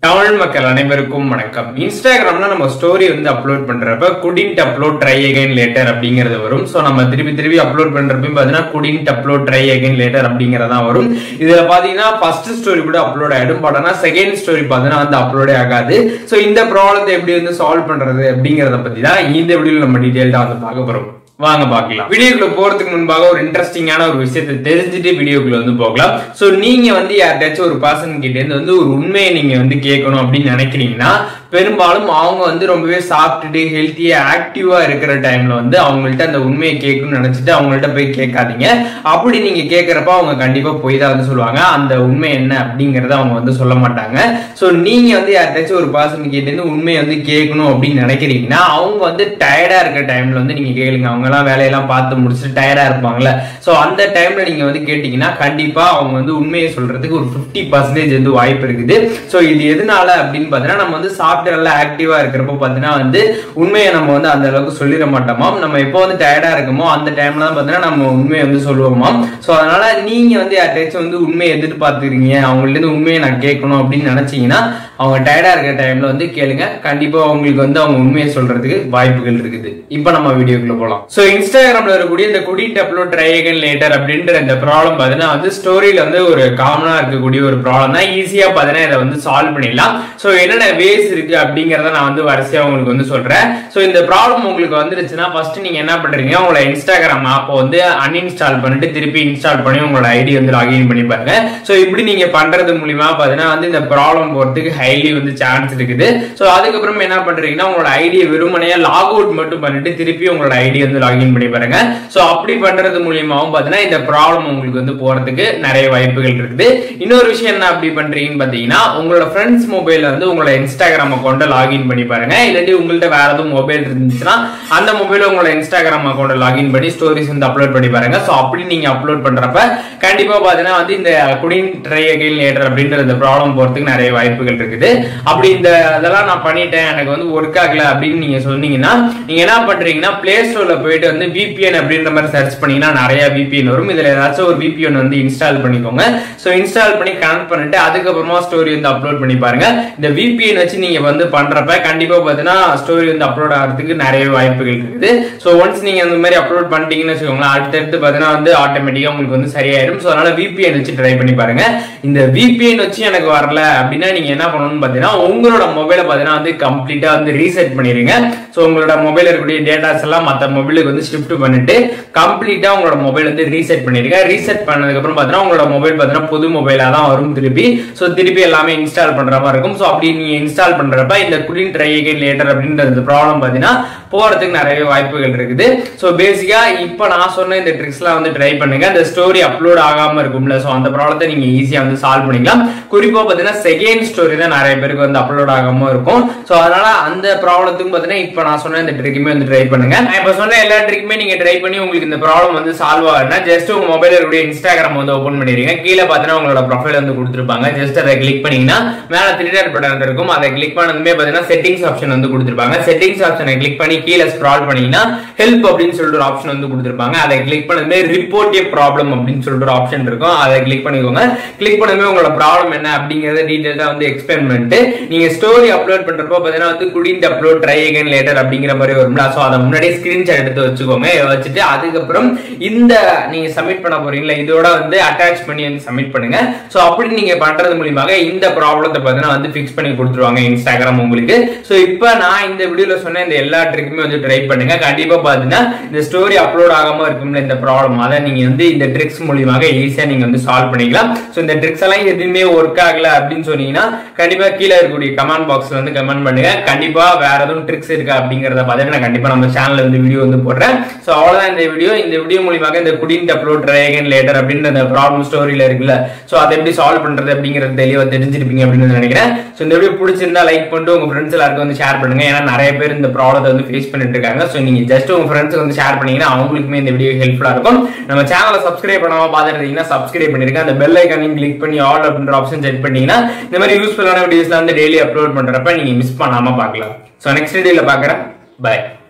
தமிழ் மக்கள் அனைவருக்கும் வணக்கம் இன்ஸ்டாகிராம்ல நம்ம ஸ்டோரி வந்து அப்லோட் பண்றப்ப couldn't upload try again later அப்படிங்கிறது வரும் ஸோ நம்ம திருப்பி திருப்பி அப்லோட் பண்றப்ப பாத்தீங்கன்னா couldn't upload try again later அப்படிங்கறதா வரும் இதுல பாத்தீங்கன்னா ஃபர்ஸ்ட் ஸ்டோரி கூட அப்லோட் ஆயிடும் பட் ஆனா செகண்ட் ஸ்டோரி பாத்தீங்கன்னா வந்து அப்லோடே ஆகாது ஸோ இந்த ப்ராப்ளத்தை எப்படி வந்து சால்வ் பண்றது அப்படிங்கறத பத்தி தான் இந்த வீடியோல நம்ம டீடைல்டா வந்து பார்க்க போறோம் வாங்க பார்க்கலாம் வீடியோக்குள்ள போறதுக்கு முன்பாக ஒரு இன்ட்ரெஸ்டிங்கான ஒரு விஷயத்தை தெரிஞ்சுட்டு வீடியோக்குள்ள வந்து போகலாம் சோ நீங்க வந்து யார்கிட்டயாச்சும் ஒரு பர்சன் கிட்ட இருந்து வந்து ஒரு உண்மையை நீங்க வந்து கேட்கணும் அப்படின்னு நினைக்கிறீங்கன்னா பெரும்பாலும் அவங்க வந்து ரொம்பவே சாப்பிட்டுட்டு ஹெல்த்தியா ஆக்டிவா இருக்கிற டைம்ல வந்து அவங்கள்ட்ட அந்த உண்மையை கேட்கணும்னு நினைச்சிட்டு அவங்கள்ட்ட போய் கேட்காதீங்க அப்படி நீங்க கேட்கறப்ப அவங்க கண்டிப்பா போய் தான் வந்து சொல்லுவாங்க அந்த உண்மை என்ன அப்படிங்கறத அவங்க வந்து சொல்ல மாட்டாங்க சோ நீங்க வந்து யார்கிட்டயாச்சும் ஒரு பர்சன் கிட்ட இருந்து உண்மையை வந்து கேட்கணும் அப்படின்னு நினைக்கிறீங்கன்னா அவங்க வந்து டயர்டா இருக்க டைம்ல வந்து நீங்க கேளுங்க அவங்க எல்லாம் வேலையெல்லாம் பார்த்து முடிச்சுட்டு டயர்டா இருப்பாங்கல்ல சோ அந்த டைம்ல நீங்க வந்து கேட்டீங்கன்னா கண்டிப்பா அவங்க வந்து உண்மையை சொல்றதுக்கு ஒரு பிப்டி பர்சன்டேஜ் வந்து வாய்ப்பு இருக்குது சோ இது எதனால அப்படின்னு பாத்தீங்கன்னா நம்ம வந்து சாப்பிட்டு நல்லா ஆக்டிவா இருக்கிறப்போ பாத்தீங்கன்னா வந்து உண்மையை நம்ம வந்து அந்த அளவுக்கு சொல்லிட மாட்டோமா நம்ம எப்போ வந்து டயர்டா இருக்கமோ அந்த டைம்ல தான் பாத்தீங்கன்னா நம்ம உண்மையை வந்து சொல்லுவோமா சோ அதனால நீங்க வந்து யார்ட்டாச்சும் வந்து உண்மையை எதிர்பார்த்துக்கிறீங்க அவங்கள்ட்ட இருந்து உண்மையை நான் கேட்கணும் அப்படின்னு நினைச்சீங்கன்னா அவங்க டயர்டா இருக்கிற டைம்ல வந்து கேளுங்க கண்டிப்பா அவங்களுக்கு வந்து அவங்க உண்மையை சொல்றதுக்கு வாய்ப்புகள் இருக்குது இப்போ நம்ம வீடியோக்குள்ள போலாம் சோ இன்ஸ்டாகிராம்ல இருக்கக்கூடிய இந்த குடிட் அப்லோட் ட்ரைகன் லேட்டர் அப்படின்ற இந்த ப்ராப்ளம் பாத்தீங்கன்னா வந்து ஸ்டோரியில வந்து ஒரு காமனா இருக்கக்கூடிய ஒரு ப்ராப்ளம் தான் ஈஸியா பாத்தீங்கன்னா இதை வந்து சால்வ் பண்ணிடலாம் சோ என்னென்ன வேஸ் இருக்கு அப்படிங்கறத நான் வந்து வரிசையா உங்களுக்கு வந்து சொல்றேன் சோ இந்த ப்ராப்ளம் உங்களுக்கு வந்துருச்சுன்னா ஃபர்ஸ்ட் நீங்க என்ன பண்றீங்க உங்களோட இன்ஸ்டாகிராம் ஆப்பை வந்து அன்இன்ஸ்டால் பண்ணிட்டு திருப்பி இன்ஸ்டால் பண்ணி உங்களோட ஐடி வந்து லாகின் பண்ணி பாருங்க சோ இப்படி நீங்க பண்றது மூலியமா பாத்தீங்கன்னா வந்து இந்த ப்ராப்ளம் போறதுக்கு ஹைலி வந்து சான்ஸ் இருக்குது சோ அதுக்கப்புறம் என்ன பண்றீங்கன்னா உங்களோட ஐடியை வெறுமனையா லாக் அவுட் மட்டும் பண்ணிட்டு திருப்பி உங்களோட ஐடி வந்து லாகின் பண்ணி பாருங்க சோ அப்படி பண்றது மூலியமாவும் பாத்தீங்கன்னா இந்த ப்ராப்ளம் உங்களுக்கு வந்து போறதுக்கு நிறைய வாய்ப்புகள் இருக்குது இன்னொரு விஷயம் என்ன அப்படி பண்றீங்கன்னு பாத்தீங்கன்னா உங்களோட ஃப்ரெண்ட்ஸ் மொபைல்ல வந்து உங்களோட இன்ஸ்டாகிராம் அக்கௌண்ட்டை லாகின் பண்ணி பாருங்க இல்லாட்டி உங்கள்ட்ட வேற எதுவும் மொபைல் இருந்துச்சுன்னா அந்த மொபைல உங்களோட இன்ஸ்டாகிராம் அக்கௌண்ட் லாகின் பண்ணி ஸ்டோரிஸ் வந்து அப்லோட் பண்ணி பாருங்க சோ அப்படி நீங்க அப்லோட் பண்றப்ப கண்டிப்பா பாத்தீங்கன்னா வந்து இந்த குடின் ட்ரை அகைன் லேட்டர் அப்படின்ற இந்த ப்ராப்ளம் போறதுக்கு நிறைய வாய்ப்புகள் இருக்குது அப்படி இந்த இதெல்லாம் நான் பண்ணிட்டேன் எனக்கு வந்து ஒர்க் ஆகல அப்படின்னு நீங்க சொன்னீங்கன்னா நீங்க என்ன பண்றீங்கன்னா பிளே ஸ்டோர்ல போயிட்டு வந்து விபிஎன் அப்படின்ற மாதிரி சர்ச் பண்ணீங்கன்னா நிறைய விபிஎன் வரும் இதுல ஏதாச்சும் ஒரு விபிஎன் வந்து இன்ஸ்டால் பண்ணிக்கோங்க சோ இன்ஸ்டால் பண்ணி கனெக்ட் பண்ணிட்டு அதுக்கப்புறமா ஸ்டோரி வந்து அப்லோட் பண்ணி பாருங்க இந்த விபிஎன் வச்சு நீங்க வந்து பண்றப்ப கண்டிப்பா பாத்தீங்கன்னா ஸ்டோரி வந்து அப்லோட் ஆகிறதுக்கு நிறைய வாய்ப்புகள் இருக்குது சோ ஒன்ஸ் நீங்க அந்த மாதிரி அப்லோட் பண்ணிட்டீங்கன்னு வச்சுக்கோங்களேன் அடுத்தடுத்து பாத்தீங்கன்னா வந்து ஆட்டோமேட்டிக்கா உங்களுக்கு வந்து சரியாயிடும் சோ அதனால விபிஎன் வச்சு ட்ரை பண்ணி பாருங்க இந்த விபிஎன் வச்சு எனக்கு வரல அப்படின்னா நீங்க என்ன பண்ணணும்னு பாத்தீங்கன்னா உங்களோட மொபைலை பாத்தீங்கன்னா வந்து கம்ப்ளீட்டா வந்து ரீசெட் பண்ணிருங்க சோ உங்களோட மொபைல் இருக்கக்கூடிய டேட்டாஸ் எல்லாம் மத்த மொபைலுக்கு வந்து ஷிஃப்ட் பண்ணிட்டு கம்ப்ளீட்டா உங்களோட மொபைல் வந்து ரீசெட் பண்ணிருங்க ரீசெட் பண்ணதுக்கு அப்புறம் பாத்தீங்கன்னா உங்களோட மொபைல் பாத்தீங்கன்னா புது மொபைலா தான் வரும் திருப்பி சோ திருப்பி எல்லாமே இன்ஸ்டால் பண்ற மாதிரி இருக்கும் சோ அப்படி நீங்க இன்ஸ்டால் பண்றப்ப இந்த குளின் ட்ரை அகைன் லேட்டர் அப்படின்ற இந்த ப்ராப்ளம் பாத்தீங்கன்னா போறதுக்கு நிறைய வாய்ப்புகள் இருக்குது சோ பேசிக்கா இப்போ நான் சொன்ன இந்த ட்ரிக்ஸ்லாம் வந்து ட்ரை பண்ணுங்க இந்த ஸ்டோரி அப்லோட் ஆகாம இருக்கும்ல சோ அந்த ப்ராப்ளத்தை நீங்க ஈஸியா வந்து சால்வ் பண்ணிக்கலாம் குறிப்பா பாத்தீங்கன்னா செகண்ட் ஸ்டோரி தான் நிறைய பேருக்கு வந்து அப்லோட் ஆகாம இருக்கும் சோ அதனால அந்த ப்ராப்ளத்துக்கும் பாத்தீங்கன்னா இப்போ நான் சொன்ன இந்த ட்ரிக்குமே வந்து ட்ரை பண்ணுங்க நான் இப்போ சொன்ன எல்லா ட்ரிக்குமே நீங்க ட்ரை பண்ணி உங்களுக்கு இந்த ப்ராப்ளம் வந்து சால்வ் ஆகுதுன்னா ஜஸ்ட் உங்க மொபைல் இருக்கக்கூடிய இன்ஸ்டாகிராம் வந்து ஓபன் பண்ணிடுங்க கீழே பாத்தீங்கன்னா உங்களோட ப்ரொஃபைல் வந்து கொடுத்துருப்பாங்க ஜஸ்ட் அதை கிளிக் பண்ணீங்கன்னா மேல த்ரீடர் பட்டன் இருக்கும் அதை கிளிக் பண்ணதுமே பாத்தீங்கன்னா செட்டிங்ஸ் ஆப்ஷன் வந்து கொடுத்துருப்பாங்க செட்டிங்ஸ் ஆப்ஷனை கிளிக் பண்ணி கீழே ஸ்க்ரால் பண்ணீங்கன்னா ஹெல்ப் அப்படின்னு சொல்லிட்டு ஒரு ஆப்ஷன் வந்து கொடுத்துருப்பாங்க அதை கிளிக் பண்ணதுமே ரிப்போர்ட் ஏ ப்ராப்ளம் அப்படின்னு சொல்லிட்டு ஒரு ஆப்ஷன் இருக்கும் அதை கிளிக் பண்ணிக்கோங்க கிளிக் பண்ணதுமே உங்களோட ப்ராப்ளம் என்ன அப்படிங்கறத டீடைல்டா வந்து எக்ஸ்பிளைன் பண்ணிட்டு நீங்க ஸ்டோரி அப்லோட் பண்றப்போ பாத்தீங்கன்னா வந்து couldn't upload try again later அப்படிங்கிற மாதிரி வரும்ல சோ அதை முன்னாடியே ஸ்கிரீன்ஷாட் எடுத்து வச்சுக்கோங்க வச்சுட்டு அதுக்கப்புறம் இந்த நீங்க சப்மிட் பண்ண போறீங்களா இதோட வந்து அட்டாச் பண்ணி வந்து சப்மிட் பண்ணுங்க சோ அப்படி நீங்க பண்றது மூலியமாக இந்த ப்ராப்ளத்தை பாத்தீங்கன்னா வந்து ஃபிக்ஸ் பண்ணி கொடுத்துருவாங்க இன்ஸ்டாகிராம் உங்களுக்கு சோ இப்போ நான் இந்த வீடியோல சொன்ன இந்த எல்லா ட்ரிக்குமே வந்து ட்ரை பண்ணுங்க கண்டிப்பா பாத்தீங்கன்னா இந்த ஸ்டோரி அப்லோட் ஆகாம இருக்கும்ல இந்த ப்ராப்ளம் அதை நீங்க வந்து இந்த ட்ரிக்ஸ் மூலியமாக ஈஸியா நீங்க வந்து சால்வ் பண்ணிக்கலாம் சோ இந்த ட்ரிக்ஸ் எல்லாம் எதுவுமே ஒர்க் ஆகல அப்படின்னு சொன்னீங்கன்னா கண்டிப்பா கீழே இருக்கக்கூடிய கமெண்ட் பாக்ஸ்ல வந்து கமெண்ட் பண்ணுங்க கண்டிப்பா வேற எதுவும் ட்ரிக்ஸ் இருக்கா அப்படிங்கறத பார்த்துட்டு நான் கண்டிப்பா நம்ம சேனல்ல வந்து வீடியோ வந்து போடுறேன் சோ அவ்வளவுதான் இந்த வீடியோ இந்த வீடியோ மூலியமாக இந்த குடின் அப்லோட் ட்ரைகன் லேட்டர் அப்படின்ற இந்த ப்ராப்ளம் ஸ்டோரியில இருக்குல்ல சோ அதை எப்படி சால்வ் பண்றது அப்படிங்கறது தெளிவா தெரிஞ்சிருப்பீங்க அப்படின்னு நினைக்கிறேன் சோ இந்த வீடியோ பிடிச்சிருந்தா லைக் பண்ணிட்டு உங்க ஃப்ரெண்ட்ஸ் எல்லாருக்கும் வந்து ஷேர் பண்ணுங்க ஏன்னா நிறைய பேர் இந்த ப்ராப்ளத்தை வந்து ஃபேஸ் பண்ணிட்டு இருக்காங்க சோ நீங்க ஜஸ்ட் உங்க ஃப்ரெண்ட்ஸ்க்கு வந்து ஷேர் பண்ணீங்கன்னா அவங்களுக்குமே இந்த வீடியோ ஹெல்ப்ஃபுல்லா இருக்கும் நம்ம சேனலை சப்ஸ்கிரைப் பண்ணாம பார்த்துட்டு இருந்தீங்கன்னா சப்ஸ்கிரைப் பண்ணிருங்க அந்த பெல் ஐக்கானையும் கிளிக் பண்ணி ஆல் அப்படின்ற ஆப்ஷன் செட் பண்ணீங்கன்னா இந்த மாதிரி யூஸ்ஃபுல்லான வீடியோஸ்ல வந்து டெய்லி அப்லோட் பண்றப்ப நீங்க மிஸ் பண்ணாம பார்க்கலாம் சோ நெக்ஸ்ட் வீடியோல பாக்குறேன் பை